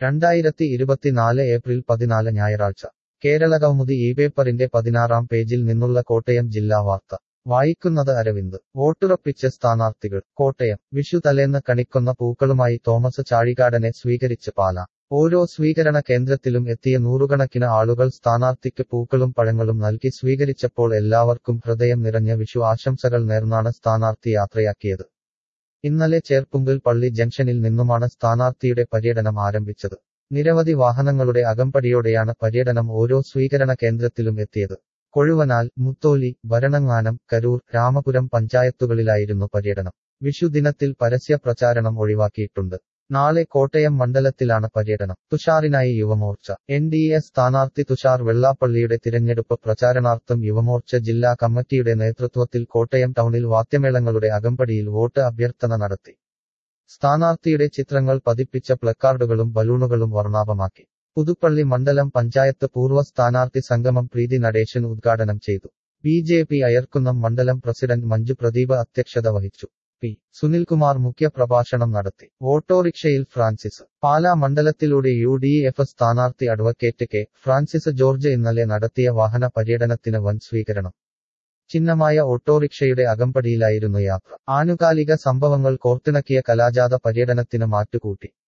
രണ്ടായിരത്തി ഇരുപത്തിനാല് ഏപ്രിൽ പതിനാല് ഞായറാഴ്ച കേരള കൗമുദി ഈ പേപ്പറിന്റെ പതിനാറാം പേജിൽ നിന്നുള്ള കോട്ടയം ജില്ലാ വാർത്ത വായിക്കുന്നത് അരവിന്ദ് വോട്ടുറപ്പിച്ച സ്ഥാനാർത്ഥികൾ കോട്ടയം വിഷു തലേന്ന് കണിക്കൊന്ന പൂക്കളുമായി തോമസ് ചാഴികാടനെ സ്വീകരിച്ച് പാല ഓരോ സ്വീകരണ കേന്ദ്രത്തിലും എത്തിയ നൂറുകണക്കിന് ആളുകൾ സ്ഥാനാർത്ഥിക്ക് പൂക്കളും പഴങ്ങളും നൽകി സ്വീകരിച്ചപ്പോൾ എല്ലാവർക്കും ഹൃദയം നിറഞ്ഞ വിഷു ആശംസകൾ നേർന്നാണ് സ്ഥാനാർത്ഥി യാത്രയാക്കിയത് ഇന്നലെ ചേർപ്പുങ്കൽ പള്ളി ജംഗ്ഷനിൽ നിന്നുമാണ് സ്ഥാനാർത്ഥിയുടെ പര്യടനം ആരംഭിച്ചത് നിരവധി വാഹനങ്ങളുടെ അകമ്പടിയോടെയാണ് പര്യടനം ഓരോ സ്വീകരണ കേന്ദ്രത്തിലും എത്തിയത് കൊഴുവനാൽ മുത്തോലി ഭരണങ്ങാനം കരൂർ രാമപുരം പഞ്ചായത്തുകളിലായിരുന്നു പര്യടനം വിഷുദിനത്തിൽ പരസ്യ പ്രചാരണം ഒഴിവാക്കിയിട്ടുണ്ട് നാളെ കോട്ടയം മണ്ഡലത്തിലാണ് പര്യടനം തുഷാറിനായി യുവമോർച്ച എൻ ഡി എ സ്ഥാനാർത്ഥി തുഷാർ വെള്ളാപ്പള്ളിയുടെ തിരഞ്ഞെടുപ്പ് പ്രചാരണാർത്ഥം യുവമോർച്ച ജില്ലാ കമ്മിറ്റിയുടെ നേതൃത്വത്തിൽ കോട്ടയം ടൗണിൽ വാദ്യമേളങ്ങളുടെ അകമ്പടിയിൽ വോട്ട് അഭ്യർത്ഥന നടത്തി സ്ഥാനാർത്ഥിയുടെ ചിത്രങ്ങൾ പതിപ്പിച്ച പ്ലക്കാർഡുകളും ബലൂണുകളും വർണ്ണാഭമാക്കി പുതുപ്പള്ളി മണ്ഡലം പഞ്ചായത്ത് പൂർവ്വ സ്ഥാനാർത്ഥി സംഗമം പ്രീതി നടേശൻ ഉദ്ഘാടനം ചെയ്തു ബി ജെ പി അയർക്കുന്നം മണ്ഡലം പ്രസിഡന്റ് മഞ്ജു പ്രദീപ് അധ്യക്ഷത വഹിച്ചു പി സുനിൽകുമാർ മുഖ്യപ്രഭാഷണം നടത്തി ഓട്ടോറിക്ഷയിൽ ഫ്രാൻസിസ് പാലാ മണ്ഡലത്തിലൂടെ യു ഡി എഫ് സ്ഥാനാർത്ഥി അഡ്വക്കേറ്റ് കെ ഫ്രാൻസിസ് ജോർജ് ഇന്നലെ നടത്തിയ വാഹന പര്യടനത്തിന് വൻ സ്വീകരണം ചിഹ്നമായ ഓട്ടോറിക്ഷയുടെ അകമ്പടിയിലായിരുന്നു യാത്ര ആനുകാലിക സംഭവങ്ങൾ കോർത്തിണക്കിയ കലാജാത പര്യടനത്തിന് മാറ്റുകൂട്ടി